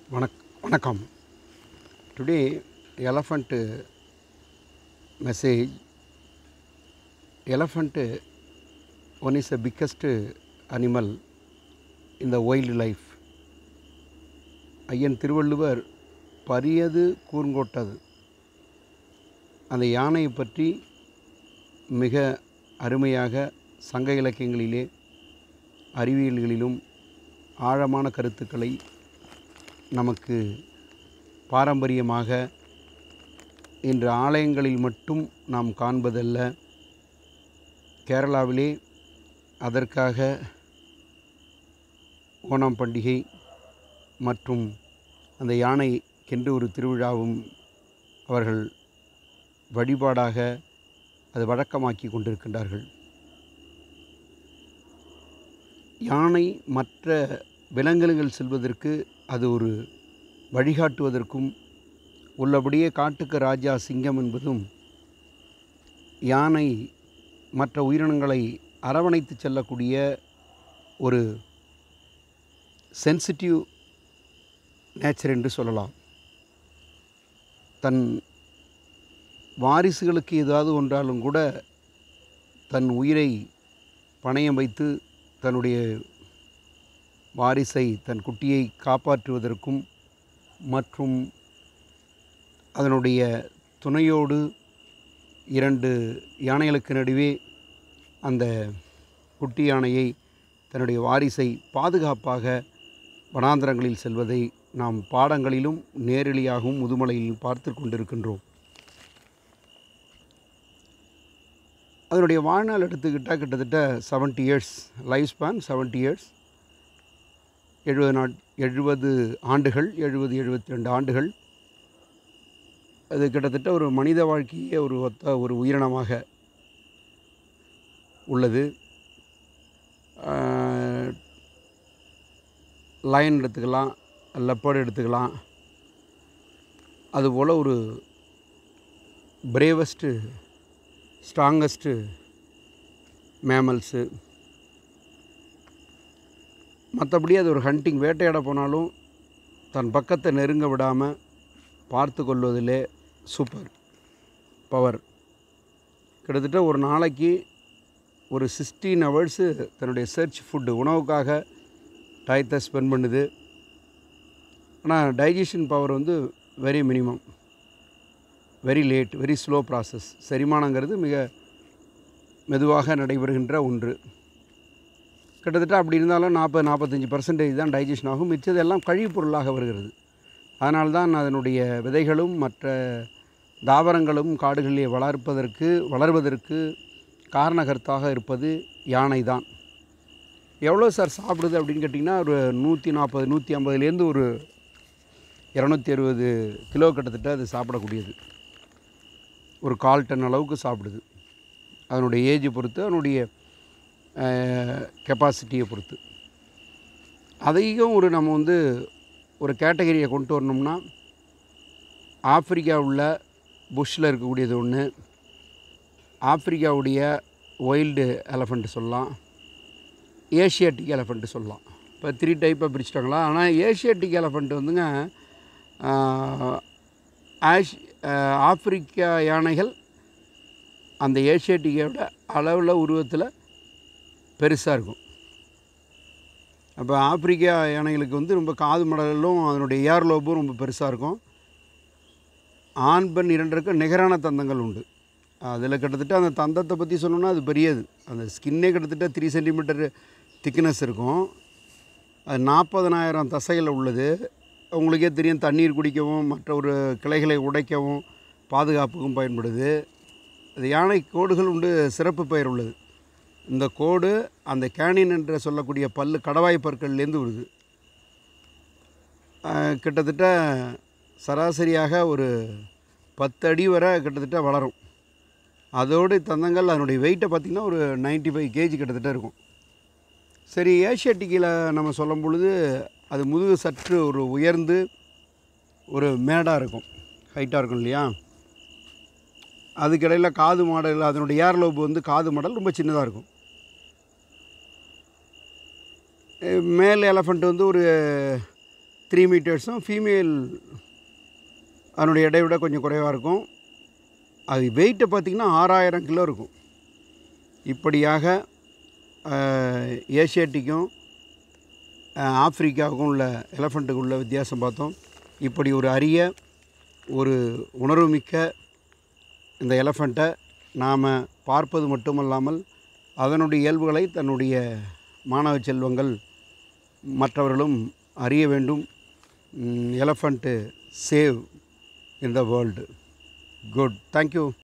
வணக் வணக்கம் today elephant message elephant one is the biggest animal in the wild life ஐயன் திருவள்ளுவர் பரியது கூர்ங்கோட்டது அந்த யானையை பற்றி மிக அருமையாக சங்க இலக்கியங்களிலே அறிவியல்களிலும் ஆழமான கருத்துக்களை நமக்கு பாரம்பரியமாக இன்று ஆலயங்களில் மட்டும் நாம் காண்பதல்ல கேரளாவிலே அதற்காக ஓணம் பண்டிகை மற்றும் அந்த யானைக்கென்று ஒரு திருவிழாவும் அவர்கள் வழிபாடாக அது வழக்கமாக்கி கொண்டிருக்கின்றார்கள் யானை மற்ற விலங்குகள் செல்வதற்கு அது ஒரு வழிகாட்டுவதற்கும் உள்ளபடியே காட்டுக்கு ராஜா சிங்கம் என்பதும் யானை மற்ற உயிரினங்களை அரவணைத்து செல்லக்கூடிய ஒரு சென்சிட்டிவ் நேச்சர் என்று சொல்லலாம் தன் வாரிசுகளுக்கு ஏதாவது ஒன்றாலும் கூட தன் உயிரை பணயம் வைத்து தன்னுடைய வாரிசை தன் குட்டியை காப்பாற்றுவதற்கும் மற்றும் அதனுடைய துணையோடு இரண்டு யானைகளுக்கு நடுவே அந்த குட்டி யானையை தன்னுடைய வாரிசை பாதுகாப்பாக வனாந்தரங்களில் செல்வதை நாம் பாடங்களிலும் நேரடியாகவும் முதுமலையில் பார்த்து கொண்டிருக்கின்றோம் அதனுடைய வாழ்நாள் எடுத்துக்கிட்டால் கிட்டத்தட்ட seventy years life span seventy years எழுபது நாட் எழுபது ஆண்டுகள் எழுபது எழுபத்தி ரெண்டு ஆண்டுகள் அது கிட்டத்தட்ட ஒரு மனித வாழ்க்கையே ஒரு ஒத்த ஒரு உயிரினமாக உள்ளது லயன் எடுத்துக்கலாம் லெப்பர்டு எடுத்துக்கலாம் அதுபோல் ஒரு பிரேவஸ்ட்டு ஸ்ட்ராங்கஸ்ட்டு மேமல்ஸு மற்றபடி அது ஒரு ஹண்டிங் வேட்டையாட போனாலும் தன் பக்கத்தை நெருங்க விடாமல் பார்த்து கொள்வதிலே சூப்பர் பவர் கிட்டத்தட்ட ஒரு நாளைக்கு ஒரு சிக்ஸ்டீன் ஹவர்ஸு தன்னுடைய சர்ச் ஃபுட்டு உணவுக்காக டயத்தை ஸ்பெண்ட் பண்ணுது ஆனால் டைஜஷன் பவர் வந்து very minimum very late very slow process செரிமானங்கிறது மிக மெதுவாக நடைபெறுகின்ற ஒன்று கிட்டத்தட்ட அப்படி இருந்தாலும் நாற்பது நாற்பத்தஞ்சு பர்சன்டேஜ் தான் டைஜஷன் ஆகும் மிச்சதெல்லாம் கழிவுப் பொருளாக வருகிறது அதனால்தான் அதனுடைய விதைகளும் மற்ற தாவரங்களும் காடுகளிலே வளர்ப்பதற்கு வளர்வதற்கு காரணகர்த்தாக இருப்பது யானை தான் எவ்வளோ சார் சாப்பிடுது அப்படின்னு கேட்டிங்கன்னா ஒரு நூற்றி நாற்பது நூற்றி ஐம்பதுலேருந்து ஒரு இரநூத்தி அறுபது கிலோ கிட்டத்தட்ட அது சாப்பிடக்கூடியது ஒரு கால் டன் அளவுக்கு சாப்பிடுது அதனுடைய ஏஜை பொறுத்து அதனுடைய கெப்பாசிட்டியை பொறுத்து அதையும் ஒரு நம்ம வந்து ஒரு கேட்டகரியை கொண்டு வரணும்னா ஆப்பிரிக்காவுள்ள புஷ்ஷில் இருக்கக்கூடியது ஒன்று ஆப்பிரிக்காவுடைய ஒயில்டு எலஃபண்ட்டு சொல்லலாம் ஏஷியாட்டிக் எலஃபண்ட்டு சொல்லலாம் இப்போ த்ரீ டைப்பாக பிரிச்சிட்டாங்களா ஆனால் ஏஷியாட்டிக் எலஃபண்ட் வந்துங்க ஆஷ் ஆப்பிரிக்கா யானைகள் அந்த ஏஷியாட்டிக்கோட அளவில் உருவத்தில் பெருசாக இருக்கும் அப்போ ஆப்பிரிக்கா யானைகளுக்கு வந்து ரொம்ப காது மடலும் அதனுடைய ஏர் லோபும் ரொம்ப பெருசாக இருக்கும் ஆண் பெண் இரண்டருக்கும் நிகரான தந்தங்கள் உண்டு அதில் கிட்டத்தட்ட அந்த தந்தத்தை பற்றி சொல்லணும்னா அது பெரியது அந்த ஸ்கின்னே கிட்டத்தட்ட த்ரீ சென்டிமீட்டர் திக்னஸ் இருக்கும் அது நாற்பதனாயிரம் தசைகள் உள்ளது உங்களுக்கே தெரியும் தண்ணீர் குடிக்கவும் மற்ற ஒரு கிளைகளை உடைக்கவும் பாதுகாப்புக்கும் பயன்படுது அது யானை கோடுகள் உண்டு சிறப்பு பெயர் உள்ளது இந்த கோடு அந்த கேனின் என்று சொல்லக்கூடிய பல்லு கடவாய் பற்கள்லேருந்து வருது கிட்டத்தட்ட சராசரியாக ஒரு பத்து அடி வரை கிட்டத்தட்ட வளரும் அதோடு தந்தங்கள் அதனுடைய வெயிட்டை பார்த்திங்கன்னா ஒரு நைன்ட்டி ஃபைவ் கேஜி கிட்டத்தட்ட இருக்கும் சரி ஏஷியாட்டிக்கில் நம்ம சொல்லும் பொழுது அது முதுகு சற்று ஒரு உயர்ந்து ஒரு மேடாக இருக்கும் ஹைட்டாக இருக்கும் இல்லையா அதுக்கிடையில் காது மாடல் அதனுடைய ஏர் லோப் வந்து காது மாடல் ரொம்ப சின்னதாக இருக்கும் மேல் எலஃபண்ட் வந்து ஒரு த்ரீ மீட்டர்ஸும் ஃபீமேல் அதனுடைய எடை விட கொஞ்சம் குறைவாக இருக்கும் அது வெயிட்டை பார்த்திங்கன்னா ஆறாயிரம் கிலோ இருக்கும் இப்படியாக அஹ், ஏசியாட்டிக்கும் அஹ், ஆப்பிரிக்காவுக்கும் உள்ள எலஃபண்ட்டுக்கு உள்ள வித்தியாசம் பார்த்தோம் இப்படி ஒரு அரிய ஒரு உணர்வுமிக்க இந்த எலஃபண்ட்டை நாம் பார்ப்பது மட்டுமல்லாமல் அதனுடைய இயல்புகளை தன்னுடைய மாணவ செல்வங்கள் மற்றவர்களும் அறிய வேண்டும் elephant save in the world good thank you